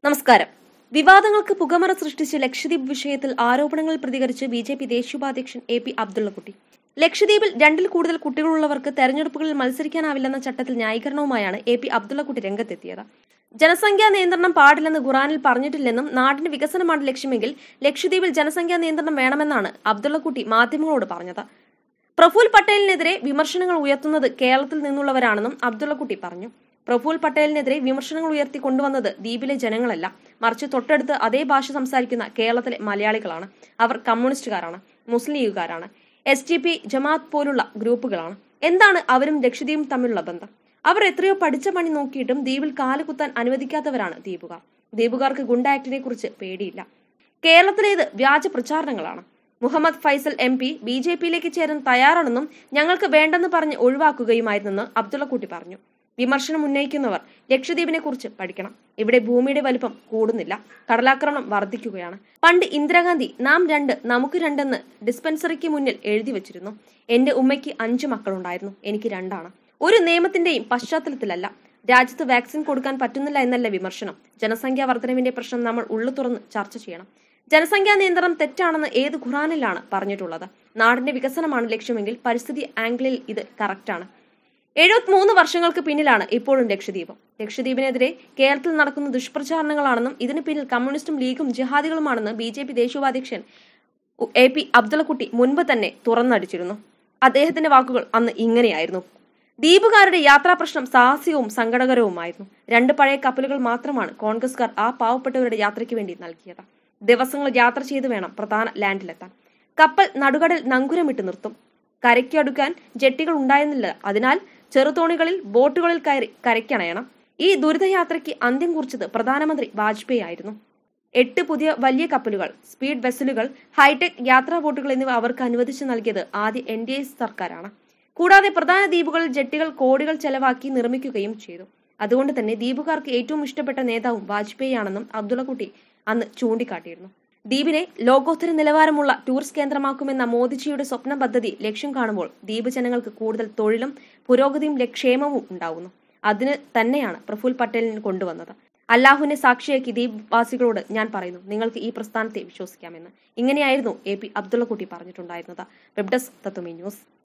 നമസ്കാരം വിവാദങ്ങൾക്ക് പുകമറ സൃഷ്ടിച്ച് ലക്ഷദ്വീപ് വിഷയത്തിൽ ആരോപണങ്ങളിൽ പ്രതികരിച്ച് ബി ജെ പി ദേശീയോപാധ്യക്ഷൻ എ പി അബ്ദുള്ളക്കുട്ടി ലക്ഷദ്വീപിൽ രണ്ടിൽ കൂടുതൽ കുട്ടികളുള്ളവർക്ക് തെരഞ്ഞെടുപ്പുകളിൽ മത്സരിക്കാനാവില്ലെന്ന ചട്ടത്തിൽ ന്യായീകരണവുമായാണ് എ പി അബ്ദുള്ളക്കുട്ടി രംഗത്തെത്തിയത് ജനസംഖ്യാ നിയന്ത്രണം പാടില്ലെന്ന് ഖുറാനിൽ പറഞ്ഞിട്ടില്ലെന്നും നാടിന്റെ വികസനമാണ് ലക്ഷ്യമെങ്കിൽ ലക്ഷദ്വീപിൽ ജനസംഖ്യാ നിയന്ത്രണം വേണമെന്നാണ് അബ്ദുള്ളക്കുട്ടി മാധ്യമങ്ങളോട് പറഞ്ഞത് പ്രഫുൽ പട്ടേലിനെതിരെ വിമർശനങ്ങൾ ഉയർത്തുന്നത് കേരളത്തിൽ നിന്നുള്ളവരാണെന്നും അബ്ദുള്ളക്കുട്ടി പറഞ്ഞു പ്രഫുൽ പട്ടേലിനെതിരെ വിമർശനങ്ങൾ ഉയർത്തി കൊണ്ടുവന്നത് ദ്വീപിലെ ജനങ്ങളല്ല മറിച്ച് തൊട്ടടുത്ത് അതേ ഭാഷ സംസാരിക്കുന്ന കേരളത്തിലെ മലയാളികളാണ് അവർ കമ്മ്യൂണിസ്റ്റുകാരാണ് മുസ്ലിം ലീഗുകാരാണ് എസ് ടി പി ജമാഅത്ത് പോലുള്ള ഗ്രൂപ്പുകളാണ് എന്താണ് അവരും ലക്ഷദ്വീപും തമ്മിലുള്ള ബന്ധം അവർ എത്രയോ പഠിച്ച പണി നോക്കിയിട്ടും ദ്വീപിൽ കാലുകുത്താൻ അനുവദിക്കാത്തവരാണ് ദ്വീപുകാർ ദ്വീപുകാർക്ക് ഗുണ്ട ആക്ടിനെ കുറിച്ച് പേടിയില്ല കേരളത്തിലേത് വ്യാജ പ്രചാരണങ്ങളാണ് Muhammad Faisal M P B J പിയിലേക്ക് ചേരാൻ തയ്യാറാണെന്നും ഞങ്ങൾക്ക് വേണ്ടെന്ന് പറഞ്ഞ് ഒഴിവാക്കുകയുമായിരുന്നെന്ന് അബ്ദുള്ളക്കുട്ടി പറഞ്ഞു വിമർശനം ഉന്നയിക്കുന്നവർ ലക്ഷദ്വീപിനെ കുറിച്ച് പഠിക്കണം ഇവിടെ ഭൂമിയുടെ വലിപ്പം കൂടുന്നില്ല കടലാക്രമണം വർദ്ധിക്കുകയാണ് പണ്ട് ഇന്ദിരാഗാന്ധി നാം രണ്ട് നമുക്ക് രണ്ടെന്ന് ഡിസ്പെൻസറിക്ക് മുന്നിൽ എഴുതി വെച്ചിരുന്നു എന്റെ ഉമ്മയ്ക്ക് അഞ്ചു മക്കളുണ്ടായിരുന്നു എനിക്ക് രണ്ടാണ് ഒരു നിയമത്തിന്റെയും പശ്ചാത്തലത്തിലല്ല രാജ്യത്ത് വാക്സിൻ കൊടുക്കാൻ പറ്റുന്നില്ല എന്നല്ല വിമർശനം ജനസംഖ്യാ വർധനവിന്റെ പ്രശ്നം നമ്മൾ ഉള്ളു തുറന്ന് ചർച്ച ചെയ്യണം ജനസംഖ്യാ നിയന്ത്രണം തെറ്റാണെന്ന് ഏത് ഖുറാനിലാണ് പറഞ്ഞിട്ടുള്ളത് നാടിന്റെ വികസനമാണ് ലക്ഷ്യമെങ്കിൽ പരിസ്ഥിതി ആംഗിളിൽ ഇത് കറക്റ്റാണ് എഴുപത്തിമൂന്ന് വർഷങ്ങൾക്ക് പിന്നിലാണ് ഇപ്പോഴും ലക്ഷദ്വീപ് ലക്ഷദ്വീപിനെതിരെ കേരളത്തിൽ നടക്കുന്ന ദുഷ്പ്രചാരണങ്ങളാണെന്നും ഇതിന് പിന്നിൽ കമ്മ്യൂണിസ്റ്റും ലീഗും ജിഹാദികളുമാണെന്ന് ബി ജെ പി ദേശീയോപാധ്യക്ഷൻ എ പി അബ്ദുള്ളക്കുട്ടി മുൻപ് തന്നെ തുറന്നടിച്ചിരുന്നു അദ്ദേഹത്തിന്റെ വാക്കുകൾ അന്ന് ഇങ്ങനെയായിരുന്നു ദ്വീപുകാരുടെ യാത്രാ പ്രശ്നം സാഹസികവും സങ്കടകരവുമായിരുന്നു രണ്ട് പഴയ കപ്പലുകൾ മാത്രമാണ് കോൺഗ്രസ്കാർ ആ പാവപ്പെട്ടവരുടെ യാത്രയ്ക്ക് വേണ്ടി നൽകിയത് ദിവസങ്ങൾ യാത്ര ചെയ്തു വേണം പ്രധാന ലാൻഡിലെത്താൻ കപ്പൽ നടുകടൽ നങ്കുരമിട്ട് നിർത്തും കരയ്ക്ക് അടുക്കാൻ ജെട്ടികൾ ഉണ്ടായിരുന്നില്ല അതിനാൽ ചെറുതോണികളിൽ ബോട്ടുകളിൽ കയറി കരയ്ക്കണയണം ഈ ദുരിതയാത്രയ്ക്ക് അന്ത്യം കുറിച്ചത് പ്രധാനമന്ത്രി വാജ്പേയി ആയിരുന്നു എട്ട് പുതിയ വലിയ കപ്പലുകൾ സ്പീഡ് വെസലുകൾ ഹൈടെക് യാത്രാ ബോട്ടുകൾ എന്നിവ അവർക്ക് അനുവദിച്ചു നൽകിയത് ആദ്യ എൻ ഡി എ സർക്കാരാണ് കൂടാതെ പ്രധാന ദ്വീപുകളിൽ ജെട്ടികൾ കോടികൾ ചെലവാക്കി നിർമ്മിക്കുകയും ചെയ്തു അതുകൊണ്ട് തന്നെ ദ്വീപുകാർക്ക് ഏറ്റവും ഇഷ്ടപ്പെട്ട നേതാവും വാജ്പേയി ആണെന്നും അബ്ദുള്ളക്കുട്ടി അന്ന് ചൂണ്ടിക്കാട്ടിയിരുന്നു ദ്വീപിനെ ലോകോത്തര നിലവാരമുള്ള ടൂറിസ്റ്റ് കേന്ദ്രമാക്കുമെന്ന മോദിജിയുടെ സ്വപ്ന പദ്ധതി ലക്ഷ്യം കാണുമ്പോൾ ദ്വീപ് ജനങ്ങൾക്ക് കൂടുതൽ തൊഴിലും പുരോഗതിയും ക്ഷേമവും ഉണ്ടാകുന്നു അതിന് തന്നെയാണ് പ്രഫുൽ പട്ടേലിന് കൊണ്ടുവന്നത് അല്ലാഹുവിനെ സാക്ഷിയാക്കി ദ്വീപ് വാസികളോട് ഞാൻ പറയുന്നു നിങ്ങൾക്ക് ഈ പ്രസ്ഥാനത്തെ വിശ്വസിക്കാമെന്ന് ഇങ്ങനെയായിരുന്നു എ പി അബ്ദുള്ളക്കുട്ടി പറഞ്ഞിട്ടുണ്ടായിരുന്നത് വെബ് ഡെസ്ക് തത്വമി ന്യൂസ്